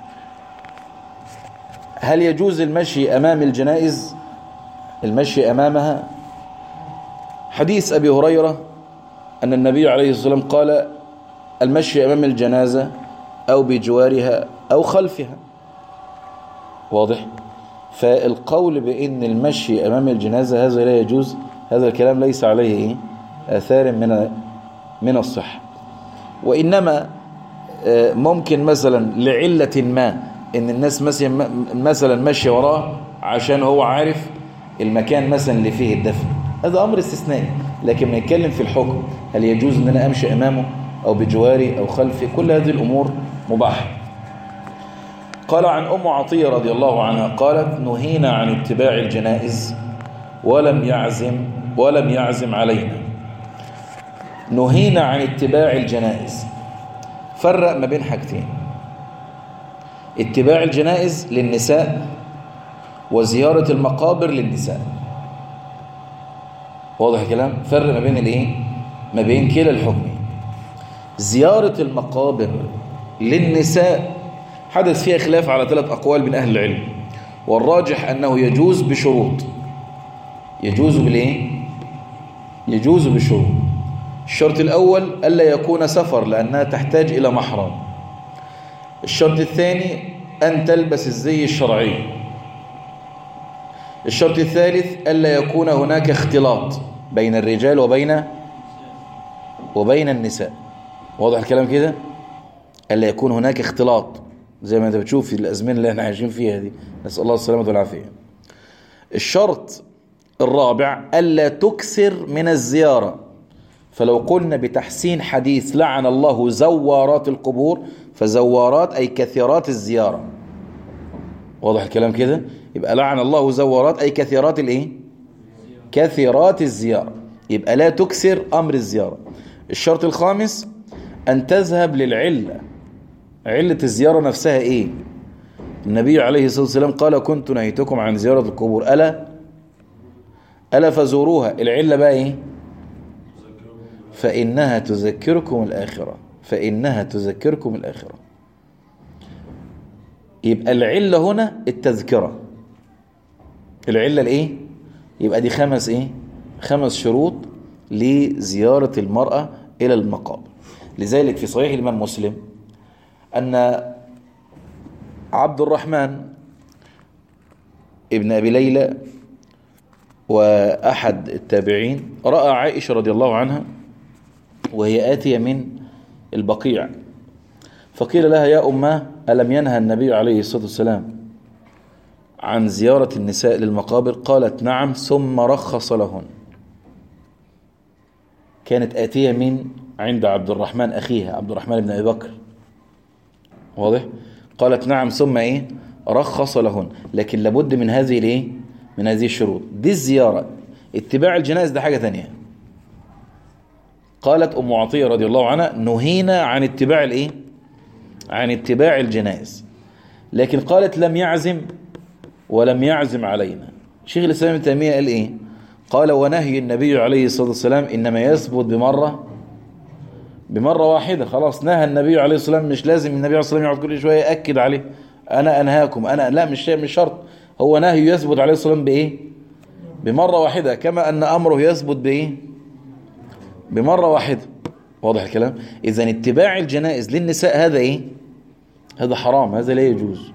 هل يجوز المشي أمام الجنائز المشي أمامها حديث أبي هريرة أن النبي عليه الصلاة والسلام قال المشي أمام الجنازة أو بجوارها أو خلفها واضح فالقول بأن المشي أمام الجنازة هذا لا يجوز هذا الكلام ليس عليه إيه؟ آثار من من الصحة وإنما ممكن مثلا لعلة ما ان الناس مثلا مثلا ماشيه وراه عشان هو عارف المكان مثلا اللي فيه الدفن هذا امر استثنائي لكن بنتكلم في الحكم هل يجوز ان انا امشي امامه او بجواري او خلفي كل هذه الامور مباحه قال عن ام عطيه رضي الله عنها قالت نهينا عن اتباع الجنائز ولم يعزم ولم يعزم علينا نهينا عن اتباع الجنائز فرق ما بين حاجتين اتباع الجنائز للنساء وزيارة المقابر للنساء واضح الكلام فرق ما بين الايه ما بين كلا الحكمين زيارة المقابر للنساء حدث فيها خلاف على ثلاث أقوال من أهل العلم والراجح أنه يجوز بشروط يجوز بالايه يجوز بالشروط الشرط الأول ألا يكون سفر لأنها تحتاج إلى محرم الشرط الثاني أن تلبس الزي الشرعي الشرط الثالث ألا يكون هناك اختلاط بين الرجال وبين وبين النساء واضح الكلام كده ألا يكون هناك اختلاط زي ما انت بتشوف في الأزمنة اللي احنا عايشين فيها دي نسأل الله السلامة والعافية الشرط الرابع ألا تكثر من الزيارة فلو قلنا بتحسين حديث لعن الله زوارات القبور فزوارات أي كثيرات الزيارة واضح الكلام كده يبقى لعن الله زوارات أي كثيرات الايه كثيرات الزيارة يبقى لا تكثر أمر الزيارة الشرط الخامس أن تذهب للعلة علة الزيارة نفسها إيه النبي عليه الصلاة والسلام قال كنت نهيتكم عن زيارة القبور ألا ألا فزوروها العلة بقى إيه فإنها تذكركم الآخرة فإنها تذكركم الآخرة يبقى العلة هنا التذكرة العلة الإيه يبقى دي خمس إيه خمس شروط لزيارة المرأة إلى المقابر لذلك في صحيح الإمام مسلم أن عبد الرحمن ابن أبي ليلى وأحد التابعين رأى عائشة رضي الله عنها وهي آتية من البقيع فقيل لها يا أماه ألم ينهى النبي عليه الصلاة والسلام عن زيارة النساء للمقابر قالت نعم ثم رخص لهن كانت آتية من عند عبد الرحمن أخيها عبد الرحمن بن أبي بكر واضح قالت نعم ثم إيه رخص لهن لكن لابد من هذه الإيه من هذه الشروط دي الزيارة اتباع الجنائز ده حاجة تانية قالت أم عطية رضي الله عنها نهينا عن اتباع الإيه عن اتباع الجنائز لكن قالت لم يعزم ولم يعزم علينا شيخ الإسلام ابن تيمية قال إيه قال ونهي النبي عليه الصلاة والسلام إنما يثبت بمرة بمرة واحدة خلاص نهى النبي عليه الصلاة والسلام مش لازم النبي عليه الصلاة والسلام يقعد كل شوية يأكد عليه أنا أنهاكم أنا لا مش مش شرط هو نهي يثبت عليه الصلاة والسلام بإيه بمرة واحدة كما أن أمره يثبت بإيه بمرة واحدة واضح الكلام إذا اتباع الجنائز للنساء هذا إيه هذا حرام هذا لا يجوز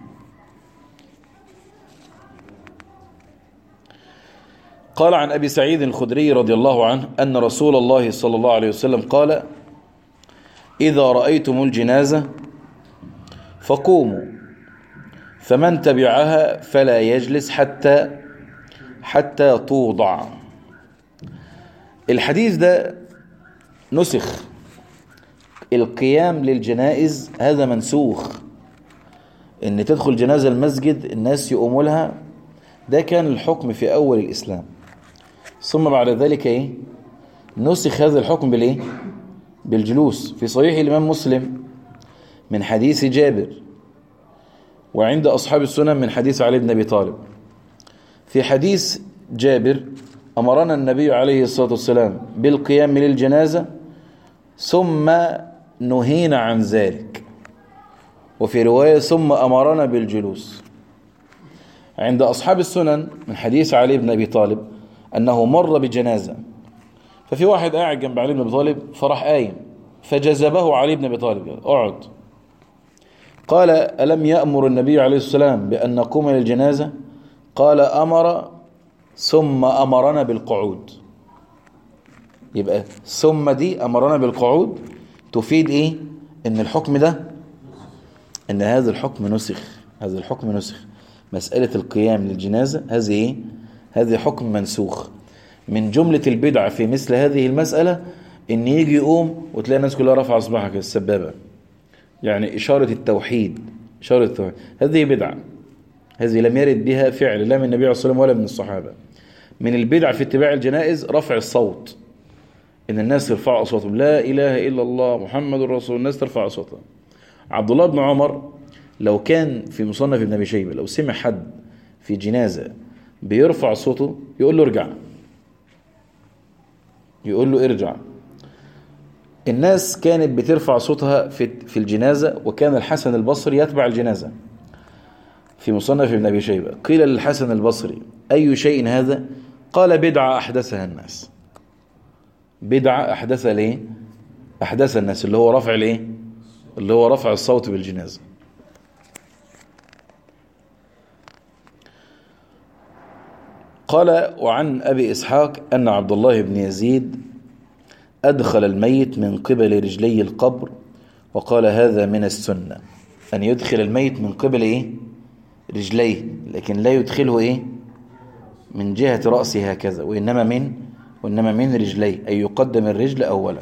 قال عن أبي سعيد الخدري رضي الله عنه أن رسول الله صلى الله عليه وسلم قال إذا رأيتم الجنازة فقوموا فمن تبعها فلا يجلس حتى حتى توضع الحديث ده نسخ القيام للجنائز هذا منسوخ ان تدخل جنازة المسجد الناس يقوموا لها ده كان الحكم في اول الاسلام ثم بعد ذلك ايه نسخ هذا الحكم بالايه بالجلوس في صحيح الامام مسلم من حديث جابر وعند اصحاب السنن من حديث علي بن ابي طالب في حديث جابر امرنا النبي عليه الصلاه والسلام بالقيام للجنازه ثم نهينا عن ذلك وفي روايه ثم امرنا بالجلوس عند اصحاب السنن من حديث علي بن ابي طالب أنه مر بجنازة ففي واحد قاعد جنب علي بن أبي طالب فراح قايم فجذبه علي بن أبي طالب اقعد قال ألم يأمر النبي عليه السلام بأن نقوم للجنازة قال أمر ثم أمرنا بالقعود يبقى ثم دي أمرنا بالقعود تفيد إيه إن الحكم ده إن هذا الحكم نسخ هذا الحكم نسخ مسألة القيام للجنازة هذه إيه هذه حكم منسوخ من جملة البدع في مثل هذه المسألة ان يجي يقوم وتلاقي الناس كلها رافعه اصبعها السبابة يعني إشارة التوحيد إشارة التوحيد هذه بدعة هذه لم يرد بها فعل لا من النبي عليه الصلاة والسلام ولا من الصحابة من البدع في اتباع الجنائز رفع الصوت إن الناس يرفعوا أصواتهم لا إله إلا الله محمد رسول الناس ترفع أصواتها عبد الله بن عمر لو كان في مصنف ابن أبي شيبة لو سمع حد في جنازة بيرفع صوته يقول له ارجع يقول له ارجع الناس كانت بترفع صوتها في في الجنازة وكان الحسن البصري يتبع الجنازة في مصنف ابن أبي شيبة قيل للحسن البصري أي شيء هذا قال بدعة أحدثها الناس بدعة أحدثها ليه أحدث الناس اللي هو رفع الايه اللي هو رفع الصوت بالجنازة قال وعن أبي إسحاق أن عبد الله بن يزيد أدخل الميت من قبل رجلي القبر وقال هذا من السنة أن يدخل الميت من قبل إيه؟ رجليه لكن لا يدخله إيه؟ من جهة رأسه هكذا وإنما من وإنما من رجليه أي يقدم الرجل أولا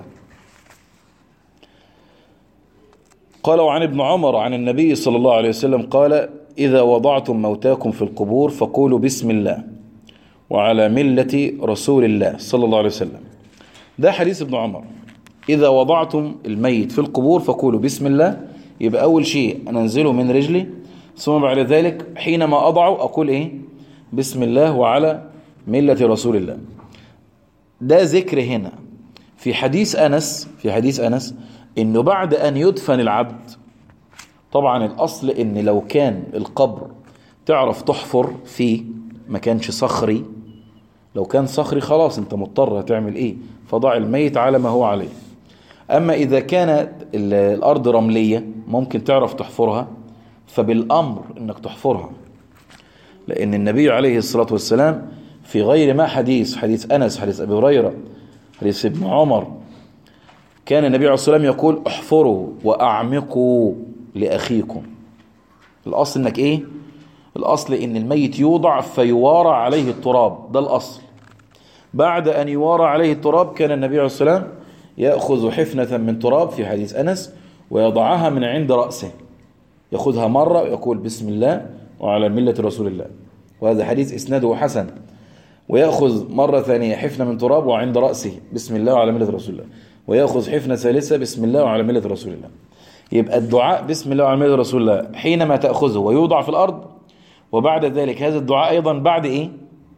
قال وعن ابن عمر عن النبي صلى الله عليه وسلم قال إذا وضعتم موتاكم في القبور فقولوا بسم الله وعلى ملة رسول الله صلى الله عليه وسلم ده حديث ابن عمر إذا وضعتم الميت في القبور فقولوا بسم الله يبقى أول شيء أنا أنزله من رجلي ثم بعد ذلك حينما أضعه أقول إيه بسم الله وعلى ملة رسول الله ده ذكر هنا في حديث أنس في حديث أنس إنه بعد أن يدفن العبد طبعا الأصل إن لو كان القبر تعرف تحفر فيه ما كانش صخري لو كان صخري خلاص انت مضطر هتعمل ايه فضع الميت على ما هو عليه اما اذا كانت الارض رملية ممكن تعرف تحفرها فبالامر انك تحفرها لان النبي عليه الصلاة والسلام في غير ما حديث حديث انس حديث ابي هريرة حديث ابن عمر كان النبي عليه الصلاة والسلام يقول احفروا واعمقوا لاخيكم الاصل انك ايه الأصل إن الميت يوضع فيوارى عليه التراب ده الأصل بعد أن يوارى عليه التراب كان النبي عليه الصلاة والسلام يأخذ حفنة من تراب في حديث أنس ويضعها من عند رأسه يأخذها مرة ويقول بسم الله وعلى ملة رسول الله وهذا حديث إسناده حسن ويأخذ مرة ثانية حفنة من تراب وعند رأسه بسم الله وعلى ملة رسول الله ويأخذ حفنة ثالثة بسم الله وعلى ملة رسول الله يبقى الدعاء بسم الله وعلى ملة رسول الله حينما تأخذه ويوضع في الأرض وبعد ذلك هذا الدعاء أيضا بعد إيه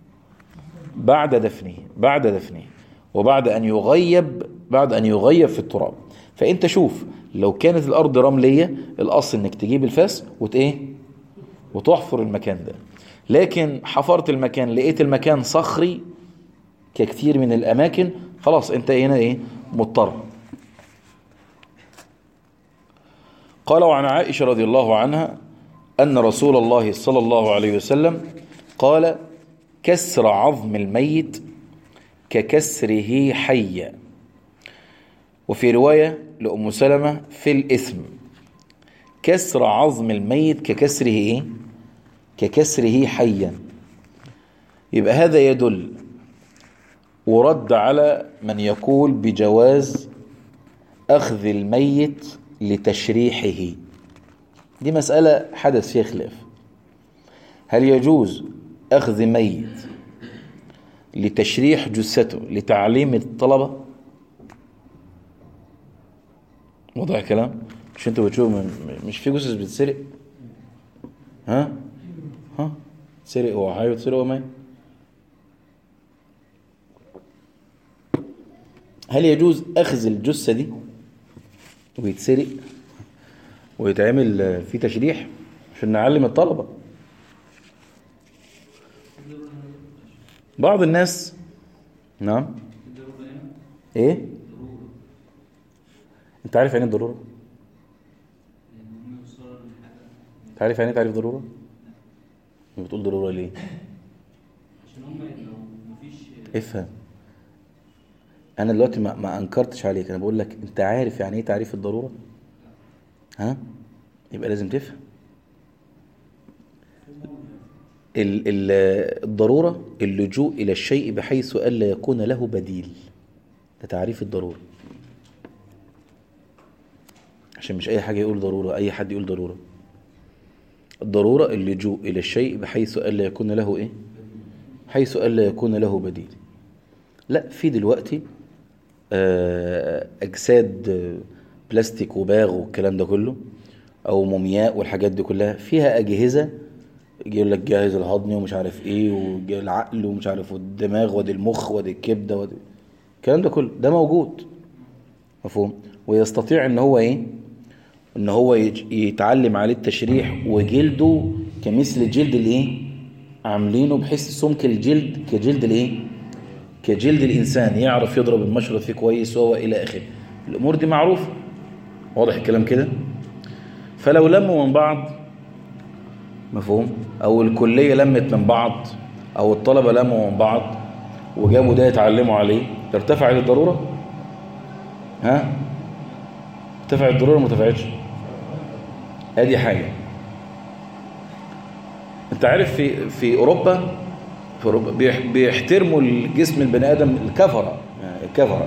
بعد دفنه بعد دفنه وبعد أن يغيب بعد أن يغيب في التراب فأنت شوف لو كانت الأرض رملية الأصل أنك تجيب الفاس وت إيه وتحفر المكان ده لكن حفرت المكان لقيت المكان صخري ككثير من الأماكن خلاص أنت هنا إيه مضطر قال وعن عائشة رضي الله عنها أن رسول الله صلى الله عليه وسلم قال كسر عظم الميت ككسره حيا وفي رواية لأم سلمة في الإثم كسر عظم الميت ككسره إيه؟ ككسره حيا يبقى هذا يدل ورد على من يقول بجواز أخذ الميت لتشريحه دي مسألة حدث فيها خلاف هل يجوز أخذ ميت لتشريح جثته لتعليم الطلبة وضع كلام مش انتوا بتشوفوا مش في جثث بتسرق ها ها تسرق وحي وتسرق ومي هل يجوز أخذ الجثة دي ويتسرق ويتعمل فيه تشريح عشان نعلم الطلبة بعض الناس نعم ايه انت عارف يعني الضرورة انت عارف يعني تعريف ضرورة بتقول ضرورة ليه عشان هم لو مفيش افهم انا دلوقتي ما, ما انكرتش عليك انا بقول لك انت عارف يعني ايه تعريف الضرورة ها يبقى لازم تفهم ال ال الضرورة اللجوء إلى الشيء بحيث ألا يكون له بديل ده تعريف الضرورة عشان مش أي حاجة يقول ضرورة أي حد يقول ضرورة الضرورة اللجوء إلى الشيء بحيث ألا يكون له إيه حيث ألا يكون له بديل لا في دلوقتي آه، أجساد آه، بلاستيك وباغ والكلام ده كله أو مومياء والحاجات دي كلها فيها أجهزة يقول لك جهاز الهضمي ومش عارف ايه والعقل ومش عارف والدماغ وادي المخ وادي الكبده وادي الكلام ده كله ده موجود مفهوم ويستطيع ان هو ايه ان هو يج- يتعلم عليه التشريح وجلده كمثل جلد الايه عاملينه بحيث سمك الجلد كجلد الايه كجلد الانسان يعرف يضرب المشرط فيه كويس وهو الى اخره الامور دي معروفه واضح الكلام كده فلو لموا من بعض مفهوم او الكليه لمت من بعض او الطلبه لموا من بعض وجابوا ده يتعلموا عليه ترتفع الضروره ها ارتفعت الضروره ما ارتفعتش ادي حاجه انت عارف في في اوروبا في اوروبا بيح- بيحترموا الجسم البني ادم الكفره يعني الكفره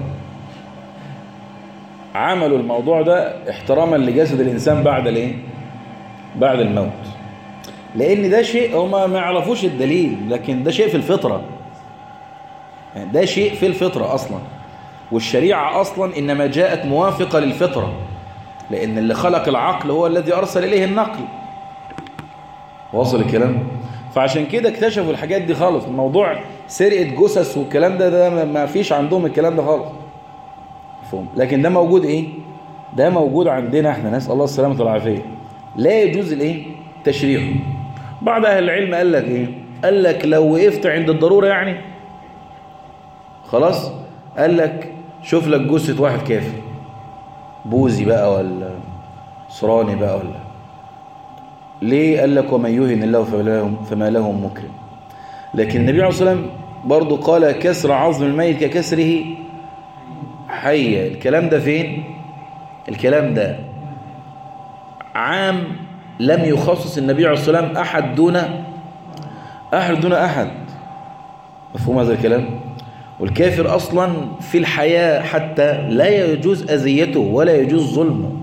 عملوا الموضوع ده احتراما لجسد الانسان بعد الايه بعد الموت لان ده شيء هما ما يعرفوش الدليل لكن ده شيء في الفطره يعني ده شيء في الفطره اصلا والشريعه اصلا انما جاءت موافقه للفطره لان اللي خلق العقل هو الذي ارسل اليه النقل واصل الكلام فعشان كده اكتشفوا الحاجات دي خالص موضوع سرقه جثث والكلام ده ده ما- ما فيش عندهم الكلام ده خالص مفهوم لكن ده موجود ايه ده موجود عندنا احنا نسال الله السلامه والعافيه لا يجوز الايه تشريعه بعض اهل العلم قال لك ايه قال لك لو وقفت عند الضروره يعني خلاص قال لك شوف لك جثه واحد كافر بوذي بقى ولا صراني بقى ولا ليه قال لك ومن يهن الله فما له- فما له مكرم لكن النبي عليه الصلاه والسلام برضه قال كسر عظم الميت ككسره حية الكلام ده فين الكلام ده عام لم يخصص النبي عليه الصلاة والسلام أحد دون أحد دون أحد مفهوم هذا الكلام والكافر أصلا في الحياة حتى لا يجوز أذيته ولا يجوز ظلمه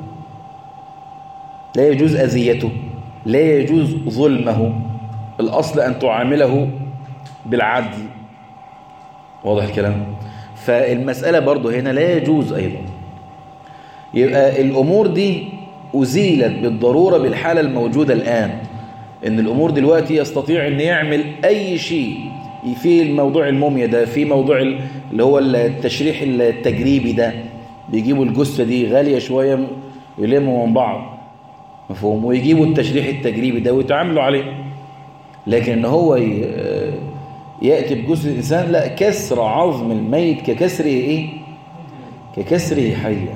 لا يجوز أذيته لا يجوز ظلمه الأصل أن تعامله بالعدل واضح الكلام فالمسألة برضو هنا لا يجوز أيضا يبقى الأمور دي أزيلت بالضرورة بالحالة الموجودة الآن إن الأمور دلوقتي يستطيع أن يعمل أي شيء في الموضوع الموميا ده في موضوع ال- اللي هو التشريح التجريبي ده بيجيبوا الجثة دي غالية شوية يلموا من بعض مفهوم ويجيبوا التشريح التجريبي ده ويتعاملوا عليه لكن ان هو ي- يأتي بجزء الإنسان لا كسر عظم الميت ككسره إيه ككسره حيا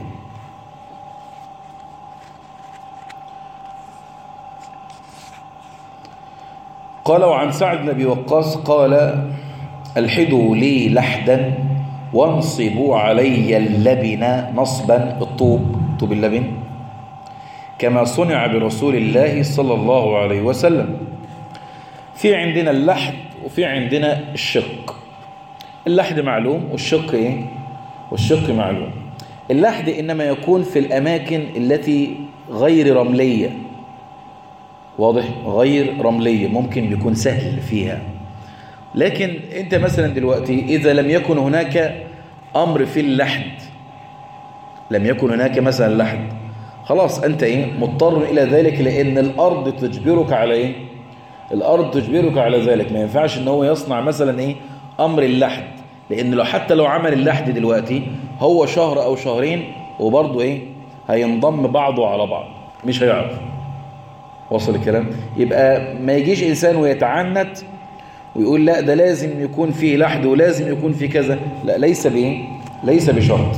قال وعن سعد بن أبي وقاص قال الحدوا لي لحدا وانصبوا علي اللبن نصبا الطوب طوب اللبن كما صنع برسول الله صلى الله عليه وسلم في عندنا اللحد وفي عندنا الشق اللحد معلوم والشق ايه والشق معلوم اللحد انما يكون في الاماكن التي غير رمليه واضح غير رمليه ممكن بيكون سهل فيها لكن انت مثلا دلوقتي اذا لم يكن هناك امر في اللحد لم يكن هناك مثلا لحد خلاص انت ايه مضطر الى ذلك لان الارض تجبرك على ايه الارض تجبرك على ذلك ما ينفعش ان هو يصنع مثلا ايه امر اللحد لان لو حتى لو عمل اللحد دلوقتي هو شهر او شهرين وبرضه ايه هينضم بعضه على بعض مش هيعرف وصل الكلام يبقى ما يجيش انسان ويتعنت ويقول لا ده لازم يكون فيه لحد ولازم يكون فيه كذا لا ليس بايه ليس بشرط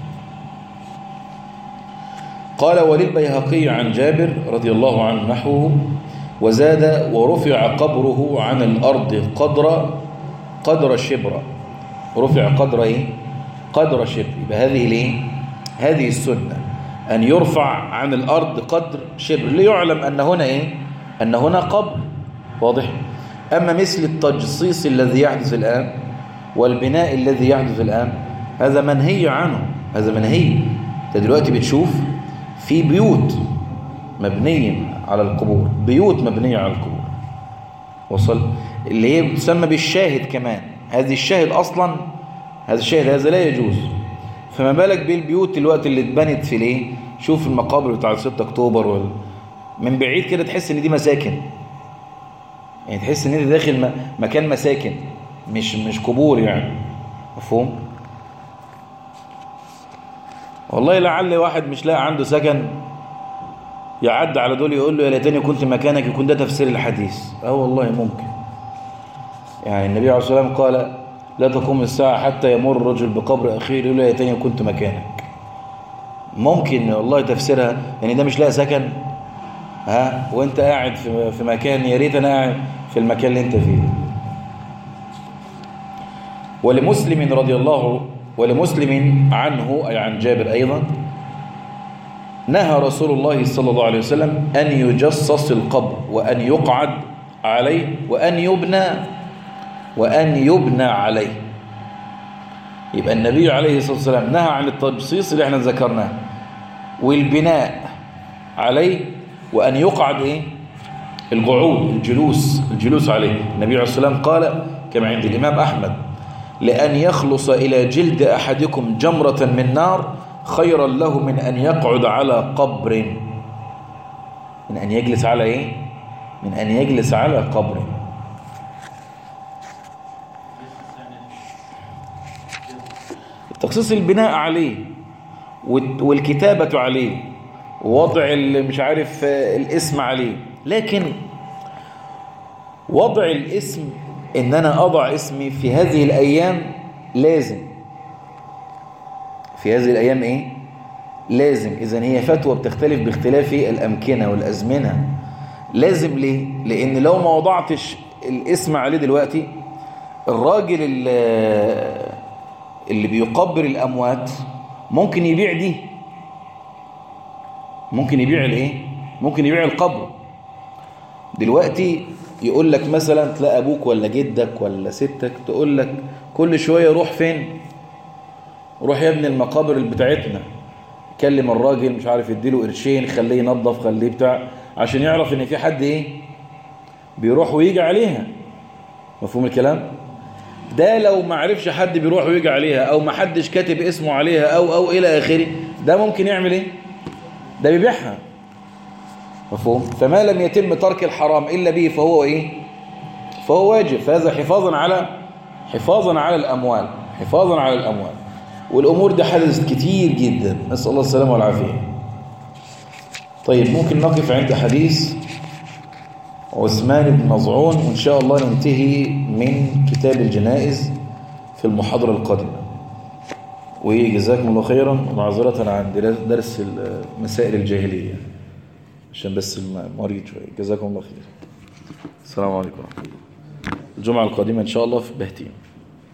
قال وللبيهقي عن جابر رضي الله عنه نحوه وزاد ورفع قبره عن الأرض قدر قدر شبر رفع قدر ايه قدر شبر يبقى هذه الايه هذه السنة أن يرفع عن الأرض قدر شبر ليعلم أن هنا ايه أن هنا قبر واضح أما مثل التجصيص الذي يحدث الآن والبناء الذي يحدث الآن هذا منهي عنه هذا منهي انت دلوقتي بتشوف في بيوت مبنية على القبور بيوت مبنية على القبور وصل اللي هي بتسمى بالشاهد كمان هذه الشاهد أصلا هذا الشاهد هذا لا يجوز فما بالك بالبيوت الوقت اللي اتبنت في ليه شوف المقابر بتاع 6 اكتوبر وال... من بعيد كده تحس ان دي مساكن يعني تحس ان انت داخل م... مكان مساكن مش مش قبور يعني مفهوم والله لعل واحد مش لاقي عنده سكن يعد على دول يقول له يا ليتني كنت مكانك يكون ده تفسير الحديث اه والله ممكن يعني النبي عليه الصلاة والسلام قال لا تقوم الساعة حتى يمر الرجل بقبر أخيه يقول له يا تاني كنت مكانك ممكن والله تفسيرها يعني ده مش لاقي سكن ها وانت قاعد في في مكان يا ريت انا قاعد في المكان اللي انت فيه ولمسلم رضي الله ولمسلم عنه أي عن جابر أيضا نهى رسول الله صلى الله عليه وسلم أن يجصص القبر وأن يقعد عليه وأن يبنى وأن يبنى عليه يبقى النبي عليه الصلاة والسلام نهى عن التجصيص اللي احنا ذكرناه والبناء عليه وأن يقعد إيه؟ القعود الجلوس الجلوس عليه النبي عليه الصلاة والسلام قال كما عند الإمام أحمد لأن يخلص إلى جلد أحدكم جمرة من نار خيرا له من أن يقعد على قبر من أن يجلس على إيه؟ من أن يجلس على قبر تخصيص البناء عليه والكتابة عليه ووضع مش عارف الاسم عليه لكن وضع الاسم ان انا اضع اسمي في هذه الايام لازم في هذه الايام ايه لازم اذا هي فتوى بتختلف باختلاف الامكنه والازمنه لازم ليه لان لو ما وضعتش الاسم عليه دلوقتي الراجل اللي, اللي بيقبر الاموات ممكن يبيع دي ممكن يبيع الايه ممكن يبيع القبر دلوقتي يقول لك مثلا تلاقي ابوك ولا جدك ولا ستك تقول لك كل شويه روح فين روح يا ابني المقابر بتاعتنا كلم الراجل مش عارف يديله قرشين خليه ينظف خليه بتاع عشان يعرف ان في حد ايه بيروح ويجي عليها مفهوم الكلام ده لو ما عرفش حد بيروح ويجي عليها او ما حدش كاتب اسمه عليها او او الى اخره ده ممكن يعمل ايه ده بيبيعها مفهوم فما لم يتم ترك الحرام إلا به فهو إيه فهو واجب فهذا حفاظا على حفاظا على الأموال حفاظا على الأموال والأمور دي حدثت كتير جدا نسأل الله السلامة والعافية طيب ممكن نقف عند حديث عثمان بن مظعون وإن شاء الله ننتهي من كتاب الجنائز في المحاضرة القادمة وجزاكم الله خيرا ومعذرة عن درس مسائل الجاهلية عشان بس المريض شوية جزاكم الله خير السلام عليكم ورحمة الله الجمعة القادمة إن شاء الله في بهتين